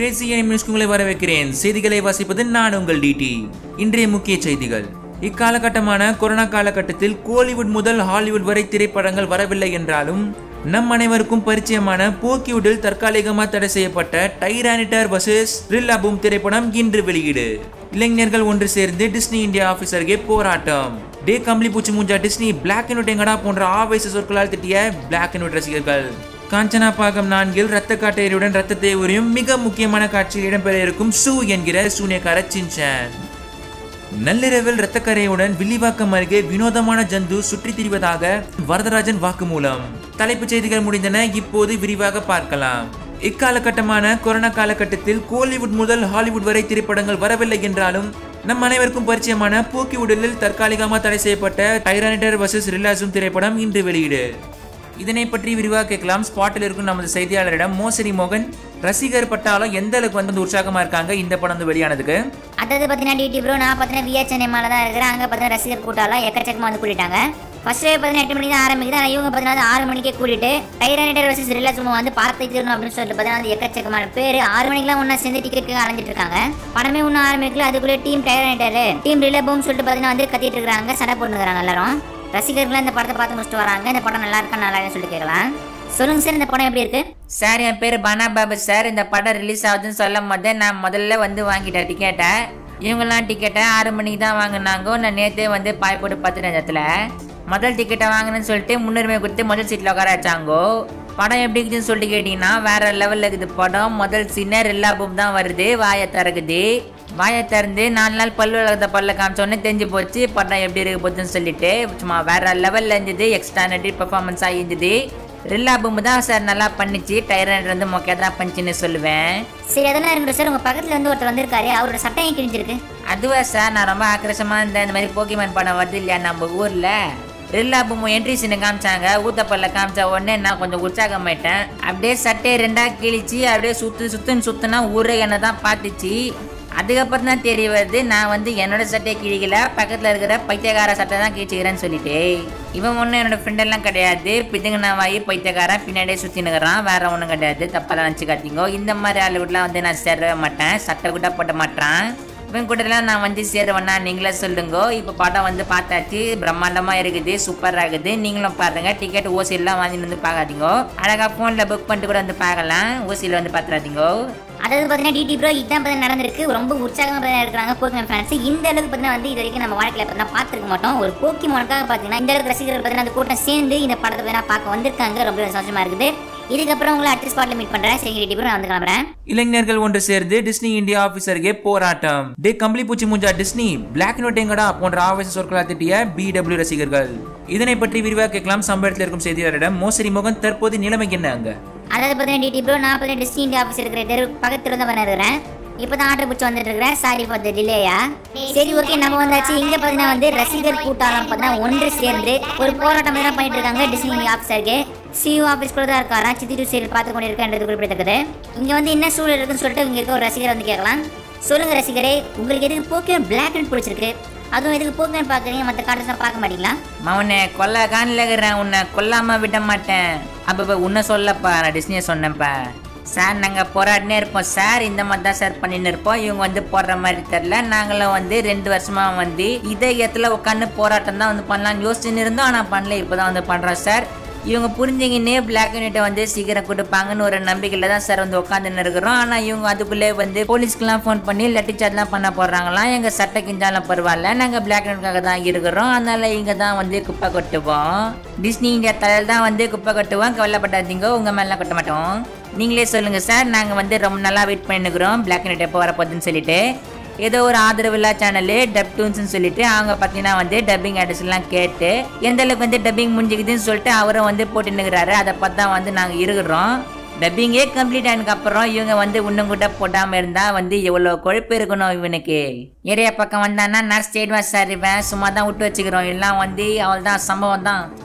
Crazy நியூஸ்க்கு உங்களை வரவேற்கிறேன் செய்திகளை வாசிப்பது நான் உங்கள் டிடி இன்றைய முக்கிய செய்திகள் இக்காலகட்டமான கொரோனா காலகட்டத்தில் கோலிவுட் முதல் ஹாலிவுட் வரை திரைப்படங்கள் வரவில்லை என்றாலும் நம் அனைவருக்கும் பரிச்சயமான போக்கிவுட்டில் தற்காலிகமாக தடை செய்யப்பட்ட டைரானிட்டர் வர்சஸ் ரில்லா பூம் திரைப்படம் இன்று வெளியீடு இளைஞர்கள் ஒன்று சேர்ந்து டிஸ்னி இந்தியா ஆபீஸ் அருகே போராட்டம் டே கம்பளி பூச்சி மூஞ்சா டிஸ்னி பிளாக் அண்ட் ஒயிட் எங்கடா போன்ற ஆவேச சொற்களால் திட்டிய பிளாக் அண்ட் ஒயிட் ரசிகர்கள் காஞ்சனா பாகம் நான்கில் ரத்த காட்டையருடன் ரத்தத்தை உரியும் மிக முக்கியமான காட்சியில் இடம்பெற இருக்கும் சூ என்கிற சூனியக்கார சின்சான் நள்ளிரவில் ரத்தக்கரையுடன் வில்லிவாக்கம் அருகே வினோதமான ஜந்து சுற்றித் திரிவதாக வரதராஜன் வாக்குமூலம் தலைப்புச் செய்திகள் முடிந்தன இப்போது விரிவாக பார்க்கலாம் இக்காலகட்டமான கொரோனா காலகட்டத்தில் கோலிவுட் முதல் ஹாலிவுட் வரை திரைப்படங்கள் வரவில்லை என்றாலும் நம் அனைவருக்கும் பரிச்சயமான போக்கிவுடலில் தற்காலிகமாக தடை செய்யப்பட்ட டைரானிட்டர் வர்சஸ் ரிலாசும் திரைப்படம் இன்று வெளியீடு இதனை பற்றி விரிவாக கேட்கலாம் ஸ்பாட்டில் இருக்கும் நமது செய்தியாளரிடம் மோசரி மோகன் ரசிகர் பட்டாலும் எந்த அளவுக்கு வந்து உற்சாகமா இருக்காங்க இந்த படம் வந்து வெளியானதுக்கு அடுத்தது பார்த்தீங்கன்னா டிடி ப்ரோ நான் பார்த்தீங்கன்னா விஆர் சென்னை மேலே தான் இருக்கிறேன் அங்கே பார்த்தீங்கன்னா ரசிகர் கூட்டாலாம் எக்கச்சக்கமாக வந்து கூட்டிட்டாங்க ஃபர்ஸ்ட் பார்த்தீங்கன்னா எட்டு மணிக்கு தான் ஆரம்பிக்குது ஆனால் இவங்க பார்த்தீங்கன்னா ஆறு மணிக்கே கூட்டிட்டு டைரானிட்டர் வர்சஸ் ரிலாக்ஸ் வந்து பார்த்து தீரணும் அப்படின்னு சொல்லிட்டு பார்த்தீங்கன்னா வந்து எக்கச்சக்கமான பேர் ஆறு மணிக்கெல்லாம் ஒன்றா சேர்ந்து டிக்கெட்டுக்கு அலைஞ்சிட்டு இருக்காங்க படமே ஒன்றும் ஆரம்பிக்கல அதுக்குள்ளே டீம் டைரானிட்டர் டீம் ரிலேபோம் சொல்லிட்டு பார்த்தீங்கன்னா வந்து கத்திட்டு இருக்காங்க சண்டை போட்டுருக்காங்க எல்லாரும் ரசிகர்கள் இந்த படத்தை பார்த்து முடிச்சுட்டு வராங்க இந்த படம் நல்லா இருக்கா நல்லா இல்லைன்னு சொல்லிட்டு கேட்கலாம் சொல்லுங்க சார் இந்த படம் எப்படி இருக்கு சார் என் பேர் பானா பாபு சார் இந்த படம் ரிலீஸ் ஆகுதுன்னு சொல்லும் போது நான் முதல்ல வந்து வாங்கிட்டேன் டிக்கெட்டை இவங்கெல்லாம் டிக்கெட்டை ஆறு மணிக்கு தான் வாங்கினாங்க நான் நேற்றே வந்து பாய் போட்டு பார்த்துட்டேன் இந்த இடத்துல முதல் டிக்கெட்டை வாங்கினேன்னு சொல்லிட்டு முன்னுரிமை கொடுத்து முதல் சீட்டில் உட்கார வச்சாங்கோ படம் எப்படி இருக்குதுன்னு சொல்லிட்டு கேட்டிங்கன்னா வேற லெவலில் இருக்குது படம் முதல் சீனே எல்லா பூம் தான் வருது வாயை திறக்குது வாயை திறந்து நாலு நாள் பல்லு வளர்த்த பல்ல காமிச்சோடனே தெரிஞ்சு போச்சு படம் எப்படி இருக்க போகுதுன்னு சொல்லிட்டு சும்மா வேற லெவலில் இருந்தது எக்ஸ்ட்ரானரி பெர்ஃபார்மன்ஸாக இருந்தது ரில்லா பூம்பு தான் சார் நல்லா பண்ணிச்சு டைரன் வந்து மொக்கையாக தான் பண்ணிச்சுன்னு சொல்லுவேன் சரி அதெல்லாம் இருக்கட்டும் சார் உங்க பக்கத்துல வந்து ஒருத்தர் வந்திருக்காரு அவரோட சட்டம் ஏன் கிழிஞ்சிருக்கு அதுவா சார் நான் ரொம்ப ஆக்ரோஷமா இருந்தேன் இந்த மாதிரி போக்கிமான் படம் வருது இல்லையா நம்ம ஊர்ல ரில்லா பூமு என்ட்ரி சீனை காமிச்சாங்க ஊத்தப்பல்ல காமிச்ச உடனே நான் கொஞ்சம் உற்சாகமாயிட்டேன் அப்படியே சட்டையை ரெண்டா கிழிச்சு அப்படியே சுத்து சுத்துன்னு சுத்துனா ஊரே என்ன தான் பார்த்துச்சு அதுக்கப்புறம் தான் தெரிய வருது நான் வந்து என்னோட சட்டையை கிழிக்கல பக்கத்தில் இருக்கிற பைத்தியக்கார சட்டை தான் கிழிச்சுக்கிறேன்னு சொல்லிட்டு இவன் ஒன்றும் என்னோட ஃப்ரெண்டெல்லாம் கிடையாது பிதுங்கனா வாயி பைத்தியக்காரன் பின்னாடியே சுற்றினுக்கிறான் வேற ஒன்றும் கிடையாது தப்பெல்லாம் நினச்சிக்காதீங்க இந்த மாதிரி ஆளுகிட்டலாம் வந்து நான் சேரவே மாட்டேன் சட்டை கூட போட மாட்டேன் இவன் கூடலாம் நான் வந்து சேருவேன்னா நீங்களே சொல்லுங்க இப்போ படம் வந்து பார்த்தாச்சு பிரம்மாண்டமாக இருக்குது சூப்பராக இருக்குது நீங்களும் பாருங்க டிக்கெட் ஓசிலாம் வாங்கிட்டு வந்து பார்க்காதீங்க அழகாக ஃபோனில் புக் பண்ணிட்டு கூட வந்து பார்க்கலாம் ஓசியில் வந்து பார்த்துறாதீங்க அதாவது பார்த்தீங்கன்னா டிடி ப்ரோ இதுதான் பார்த்தீங்கன்னா நடந்திருக்கு ரொம்ப உற்சாகமாக பார்த்தீங்கன்னா இருக்கிறாங்க போக்கிமான் ஃபேன்ஸ் இந்த அளவுக்கு பார்த்தீங்கன்னா வந்து இது வரைக்கும் நம்ம வாழ்க்கையில் பார்த்தீங்கன்னா பார்த்துருக்க மாட்டோம் ஒரு போக்கிமானுக்காக பார்த்தீங்கன்னா இந்த அளவுக்கு ரசிகர்கள் பார்த்தீங்கன்னா அந்த கூட்டம் சேர்ந்து இந்த படத்தை பார்த்தீங்கன்னா பார்க்க வந்திருக்காங்க ரொம்ப சந்தோஷமா இருக்குது இதுக்கப்புறம் உங்களை அடுத்த ஸ்பாட்ல மீட் பண்றேன் சரி டிடி ப்ரோ நான் வந்து கிளம்புறேன் இளைஞர்கள் ஒன்று சேர்ந்து டிஸ்னி இந்தியா ஆபீஸ் அருகே போராட்டம் டே கம்பளி பூச்சி மூஞ்சா டிஸ்னி பிளாக் அண்ட் ஒயிட் எங்கடா போன்ற ஆவேச சொற்களால் திட்டிய பிடபிள்யூ ரசிகர்கள் இதனை பற்றி விரிவாக கேட்கலாம் சம்பவத்தில் இருக்கும் செய்தியாளரிடம் மோசரி மோகன் தற்போது நிலைமை என்ன அங்க அதாவது பார்த்தீங்கன்னா டிடி ப்ரோ நான் பார்த்தீங்கன்னா டிஸ்னி இந்தியா ஆஃபீஸ் இருக்கிற தெரு பக்கத்துல தான் பண்ண இருக்கிறேன் இப்போ தான் ஆர்டர் பிடிச்சி வந்துட்டு இருக்கிறேன் சாரி ஃபார் த டிலேயா சரி ஓகே நம்ம வந்தாச்சு இங்க பார்த்தீங்கன்னா வந்து ரசிகர் கூட்டாளம் பார்த்தீங்கன்னா ஒன்று சேர்ந்து ஒரு போராட்டம் தான் பண்ணிட்டு இருக்காங்க டிஸ்னி இந்தியா ஆஃபீஸ் இருக்கு சிஓ ஆஃபீஸ் கூட தான் இருக்காராம் சித்தி சீரியல் பார்த்து கொண்டு இருக்கன்றது குறிப்பிடத்தக்கது இங்க வந்து என்ன சூழல் இருக்குன்னு சொல்லிட்டு இங்க இருக்க ஒரு ரசிகர் வந்து கேட்கலாம் சொல்லுங்க ரசிகரே உங்களுக்கு எதுக்கு போக்கியம் பிளாக் அண்ட் பிடிச்சிருக்கு அதுவும் எதுக்கு போக்கியம் பார்க்குறீங்க மற்ற கார்டர்ஸ்லாம் பார்க்க மாட்டீங்களா மவனே கொல்ல காணிலகிறேன் உன்னை கொல்லாம விட மாட்டேன் அப்ப உன்னை சொல்லப்பா நான் டிஸ்னியை சொன்னேன்ப்பா சார் நாங்கள் போராடினே இருப்போம் சார் இந்த மாதிரி தான் சார் பண்ணின்னு இருப்போம் இவங்க வந்து போடுற மாதிரி தெரில நாங்களும் வந்து ரெண்டு வருஷமா வந்து இதே இடத்துல உட்காந்து போராட்டம் தான் வந்து பண்ணலாம்னு யோசிச்சுன்னு இருந்தோம் ஆனால் பண்ணல இப்போ தான் வந்து பண்ணுறோம் சார் இவங்க புரிஞ்சுக்கின்னே பிளாக் யூனிட்டை வந்து சீக்கிரம் கொடுப்பாங்கன்னு ஒரு நம்பிக்கையில் தான் சார் வந்து உட்காந்துன்னு இருக்கிறோம் ஆனால் இவங்க அதுக்குள்ளே வந்து போலீஸ்க்குலாம் ஃபோன் பண்ணி லட்டி சார்ஜ்லாம் பண்ண போடுறாங்களாம் எங்கள் சட்டை கிஞ்சாலும் பரவாயில்ல நாங்கள் பிளாக் யூனிட்காக தான் இருக்கிறோம் அதனால இங்கே தான் வந்து குப்பை கொட்டுவோம் டிஸ்னி இந்தியா தலையில் தான் வந்து குப்பை கொட்டுவோம் கவலைப்படாதீங்க உங்கள் மேலாம் கொட்ட மாட்டோம் நீங்களே சொல்லுங்கள் சார் நாங்கள் வந்து ரொம்ப நல்லா வெயிட் பண்ணிருக்கிறோம் பிளாக் யூனிட் எப்போ வரப்போகுதுன்னு சொல்லிட்டு ஏதோ ஒரு ஆதரவில்லா சேனலு டப் டூன்ஸ்னு சொல்லிட்டு அவங்க பார்த்தீங்கன்னா வந்து டப்பிங் ஆர்டிஸ்ட்லாம் கேட்டு எந்த அளவுக்கு வந்து டப்பிங் முடிஞ்சுக்குதுன்னு சொல்லிட்டு அவரும் வந்து போட்டுன்னுக்கிறாரு அதை பார்த்து தான் வந்து நாங்கள் இருக்கிறோம் டப்பிங்கே கம்ப்ளீட் ஆனதுக்கு அப்புறம் இவங்க வந்து இன்னும் கூட போடாமல் இருந்தால் வந்து எவ்வளோ கொழுப்பு இருக்கணும் இவனுக்கு ஏரியா பக்கம் வந்தான்னா நர்ஸ் தேடுவா சார் இவன் சும்மா தான் விட்டு வச்சுக்கிறோம் எல்லாம் வந்து அவள் தான் சம்பவம் தான்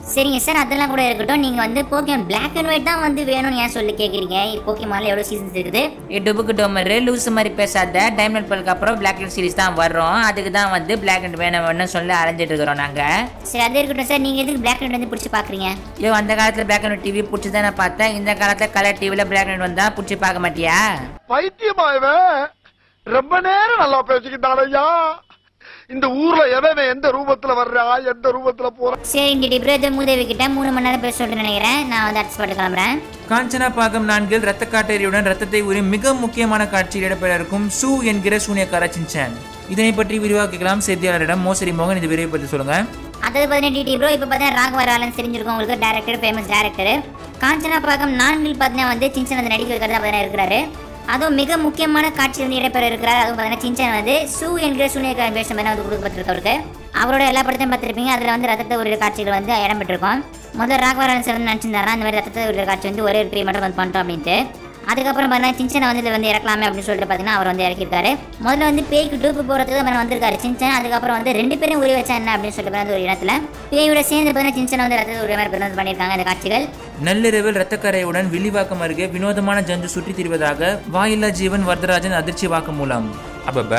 சரிங்க சார் அதெல்லாம் கூட இருக்கட்டும் நீங்க வந்து போக்கிமான் Black அண்ட் ஒயிட் தான் வந்து வேணும்னு ஏன் சொல்லி கேக்குறீங்க போக்கிமான்ல எவ்வளவு சீசன்ஸ் இருக்குது ஏ டுபுக்கு டோமரு லூஸ் மாதிரி பேசாத டைமண்ட் பல்க்கு அப்புறம் பிளாக் அண்ட் சீரிஸ் தான் வர்றோம் அதுக்கு தான் வந்து பிளாக் அண்ட் வேணும் வேணும்னு சொல்லி அலைஞ்சிட்டு இருக்கிறோம் நாங்கள் சரி அது இருக்கட்டும் சார் நீங்க எதுக்கு Black அண்ட் வந்து பிடிச்சி பாக்குறீங்க ஐயோ அந்த காலத்தில் பிளாக் அண்ட் டிவி பிடிச்சி தானே பார்த்தேன் இந்த காலத்தில் கலர் டிவியில் பிளாக் அண்ட் வந்தால் பிடிச்சி பார்க்க மாட்டியா பைத்தியமா இவன் ரொம்ப நேரம் நல்லா பேசிக்கிட்டான் ஐயா இந்த ஊர்ல எவன் எந்த ரூபத்துல வர்றா எந்த ரூபத்துல போறான் சரி இந்த டிப்ரேஜ் மூதேவி கிட்ட மூணு மணி நேரம் பேச சொல்லிட்டு நினைக்கிறேன் நான் வந்து அட்ஸ் பண்ணி கிளம்புறேன் காஞ்சனா பாகம் நான்கில் ரத்த காட்டேரியுடன் ரத்தத்தை உரியும் மிக முக்கியமான காட்சியில் இடம்பெற இருக்கும் சூ என்கிற சூனியக்கார சின்சான் இதனை பற்றி விரிவாக்கலாம் செய்தியாளரிடம் மோசடி மோகன் இது விரைவு பற்றி சொல்லுங்க அதாவது பார்த்தீங்கன்னா டிடி ப்ரோ இப்போ பார்த்தீங்கன்னா ராகவ ராலன் தெரிஞ்சிருக்கும் உங்களுக்கு டேரக்டர் ஃபேமஸ் டேரக்டர் காஞ்சனா பாகம் நான்கில் பார்த்தீங்கன்னா வந்து சின்சன் வந்து நடிக்க வைக்கிறதா பார்த்தீங்கன்னா இருக்கிறாரு அதுவும் மிக முக்கியமான காட்சி வந்து இடம்பெற இருக்கிறார் அதுவும் பார்த்தீங்கன்னா சின்சன் வந்து சூ என்கிற சூனியக்காரன் வேஷம் வந்து வந்து கொடுக்கப்பட்டிருக்கு அவருக்கு அவரோட எல்லா படத்தையும் பார்த்துருப்பீங்க அதில் வந்து ரத்தத்தை ஒரு காட்சிகள் வந்து இடம்பெற்றிருக்கும் முதல்ல ராகவராஜன் சார் வந்து நினச்சிருந்தாரா அந்த மாதிரி ரத்தத்தை ஒரு காட்சி வந்து ஒரே ஒரு ட்ரீ மட்டும் வந்து பண்ணிட்டோம் அப்படின்ட்டு அதுக்கப்புறம் பார்த்தீங்கன்னா சின்சனை வந்து இதில் வந்து இறக்கலாமே அப்படின்னு சொல்லிட்டு பார்த்தீங்கன்னா அவர் வந்து இறக்கியிருக்காரு முதல்ல வந்து பேய்க்கு டூப்பு போகிறதுக்கு அவர் வந்திருக்காரு சின்சன் அதுக்கப்புறம் வந்து ரெண்டு பேரும் உரி வச்சா என்ன அப்படின்னு சொல்லிட்டு பார்த்தீங்கன்னா ஒரு இடத்துல பேயோட சேர்ந்து பார்த்தீங்கன்னா சின்சனை வந்து ரத்தத்தை ஒரு மாதிரி வந்து பண்ணியிருக்காங்க அந்த காட்சிகள் நள்ளிரவில் ரத்தக்கரையுடன் வில்லிவாக்கம் அருகே வினோதமான ஜந்து சுற்றித் திரிவதாக வாயில்லா ஜீவன் வரதராஜன் அதிர்ச்சி வாக்குமூலம் அப்பப்ப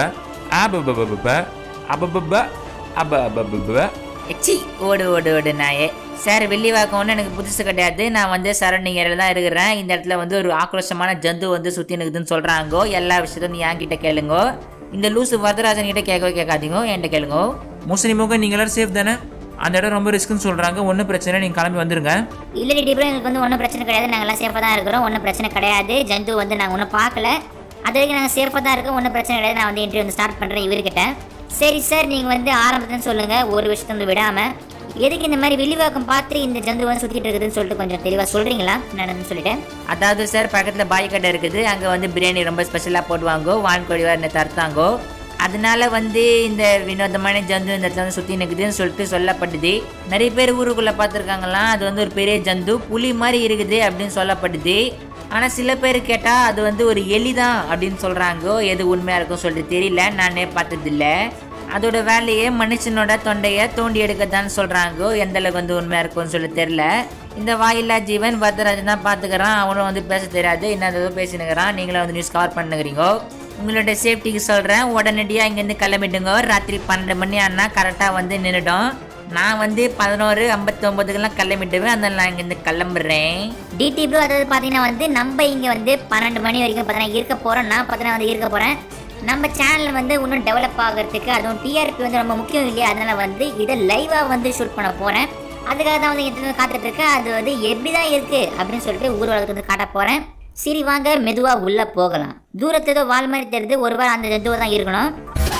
ஆபபபப அப்பப்ப அப அப்பப்ப எச்சி ஓடு ஓடு ஓடு நாயே சார் வெள்ளிவாக்கம் ஒன்றும் எனக்கு புதுசு கிடையாது நான் வந்து சரௌண்டிங் ஏரியாவில் தான் இருக்கிறேன் இந்த இடத்துல வந்து ஒரு ஆக்ரோஷமான ஜந்து வந்து சுற்றி நிற்குதுன்னு சொல்கிறாங்கோ எல்லா விஷயத்தையும் நீ என்கிட்ட கேளுங்கோ இந்த லூசு வரதராஜன் கிட்ட கேட்கவே கேட்காதீங்க என்கிட்ட கேளுங்கோ மோசடி மோகன் நீங்க எல்லாரும் சேஃப் தானே அந்த இடம் ரொம்ப ரிஸ்க்குன்னு சொல்றாங்க ஒன்றும் பிரச்சனை இல்லை, நீங்க கிளம்பி வந்துருங்க இல்லை டிடி ப்ரோ எங்களுக்கு வந்து ஒன்றும் பிரச்சனை கிடையாது நாங்கள் எல்லாம் சேஃபாக தான் இருக்கிறோம் ஒன்றும் பிரச்சனை கிடையாது ஜந்து வந்து நாங்கள் ஒன்றும் பார்க்கல அது வரைக்கும் நாங்கள் சேஃபாக தான் இருக்கோம் ஒன்றும் பிரச்சனை கிடையாது நான் வந்து இன்டர்வியூ வந்து ஸ்டார்ட் பண்ணுறேன் இவர்கிட்ட சரி சார் நீங்கள் வந்து ஆரம்பத்துன்னு சொல்லுங்கள் ஒரு விஷயத்தை வந்து விடாமல் எதுக்கு இந்த மாதிரி வெளிவாக்கம் பார்த்து இந்த ஜந்து வந்து சுற்றிட்டு இருக்குதுன்னு சொல்லிட்டு கொஞ்சம் தெளிவாக சொல்கிறீங்களா நடந்துன்னு சொல்லிட்டு அதாவது சார் பக்கத்தில் பாய் கடை இருக்குது அங்கே வந்து பிரியாணி ரொம்ப ஸ்பெஷலாக போடுவாங்கோ வான்கோழி வேறு தருத்தாங்கோ அதனால வந்து இந்த வினோதமான ஜந்து இந்த இடத்துல வந்து சுற்றி நிற்குதுன்னு சொல்லிட்டு சொல்லப்படுது நிறைய பேர் ஊருக்குள்ளே பார்த்துருக்காங்களாம் அது வந்து ஒரு பெரிய ஜந்து புலி மாதிரி இருக்குது அப்படின்னு சொல்லப்படுது ஆனால் சில பேர் கேட்டால் அது வந்து ஒரு எலி தான் அப்படின்னு சொல்கிறாங்கோ எது உண்மையாக இருக்கும் சொல்லிட்டு தெரியல நானே பார்த்ததில்ல அதோட வேலையே மனுஷனோட தொண்டையை தோண்டி எடுக்கத்தான்னு சொல்கிறாங்கோ எந்த அளவுக்கு வந்து உண்மையாக இருக்கும்னு சொல்லி தெரில இந்த வாயில்லா ஜீவன் பரதராஜன் தான் பார்த்துக்கிறான் அவனும் வந்து பேச தெரியாது என்னதோ பேசினுக்கிறான் நீங்களும் வந்து நியூஸ் கவர் பண்ணுகிறீங்கோ உங்களோட சேஃப்டிக்கு சொல்கிறேன் உடனடியாக இங்கேருந்து கிளம்பிடுங்க ராத்திரி பன்னெண்டு மணி ஆனால் கரெக்டாக வந்து நின்றுடும் நான் வந்து பதினோரு ஐம்பத்தொம்பதுக்கெல்லாம் கிளம்பிட்டுவேன் அதனால் நான் இங்கேருந்து கிளம்புறேன் டிடி ப்ரோ அதாவது பார்த்தீங்கன்னா வந்து நம்ம இங்கே வந்து பன்னெண்டு மணி வரைக்கும் பார்த்தீங்கன்னா இருக்க போகிறோம் நான் பார்த்தீங்கன்னா வந்து இருக்க போகிறேன் நம்ம சேனல் வந்து இன்னும் டெவலப் ஆகிறதுக்கு அதுவும் டிஆர்பி வந்து ரொம்ப முக்கியம் இல்லையா அதனால வந்து இதை லைவாக வந்து ஷூட் பண்ண போகிறேன் அதுக்காக தான் வந்து எத்தனை காத்துட்டு இருக்கேன் அது வந்து எப்படி தான் இருக்குது அப்படின்னு சொல்லிட்டு ஊர் உலகத்துக்கு வந்து காட்ட போகிறேன் சரி வாங்க மெதுவாக உள்ளே போகலாம் தூரத்து ஏதோ வால் மாதிரி தெரியுது ஒரு வாரம் அந்த ஜந்துவை தான் இருக்கணும்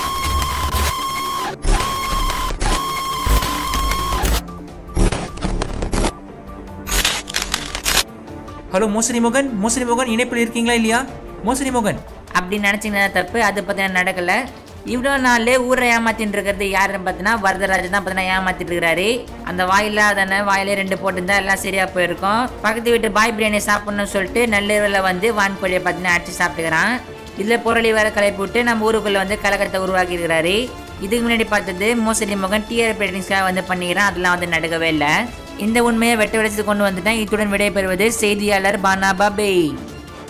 ஹலோ மோசடி மோகன் மோசடி மோகன் இணைப்பில் இருக்கீங்களா இல்லையா மோசடி மோகன் அப்படி நினச்சிங்கன்னா தப்பு அது பார்த்தீங்கன்னா நடக்கலை இவ்வளோ நாள் ஊரை ஏமாத்தின்னு இருக்கிறது யாருன்னு பார்த்தீங்கன்னா வரதராஜன் தான் பார்த்தீங்கன்னா ஏமாத்திட்டு இருக்கிறாரு அந்த வாயில தானே வாயிலே ரெண்டு போட்டுருந்தா எல்லாம் சரியா போயிருக்கும் பக்கத்து வீட்டு பாய் பிரியாணி சாப்பிடணும்னு சொல்லிட்டு நள்ளிரவில் வந்து வான்கோழியை பார்த்தீங்கன்னா அடிச்சு சாப்பிட்டுக்கிறான் இதில் புரளி வேற கிளப்பி விட்டு நம்ம ஊருக்குள்ளே வந்து கலக்கத்தை உருவாக்கி இருக்கிறாரு இதுக்கு முன்னாடி பார்த்தது மோசடி மகன் டிஆர் பேட்டிங்ஸ்க்காக வந்து பண்ணிக்கிறான் அதெல்லாம் வந்து நடக்கவே இல்லை இந்த உண்மையை வெட்ட வெடிச்சு கொண்டு வந்துட்டேன் இத்துடன் விடைபெறுவது செய்தியாளர் பானா பாபே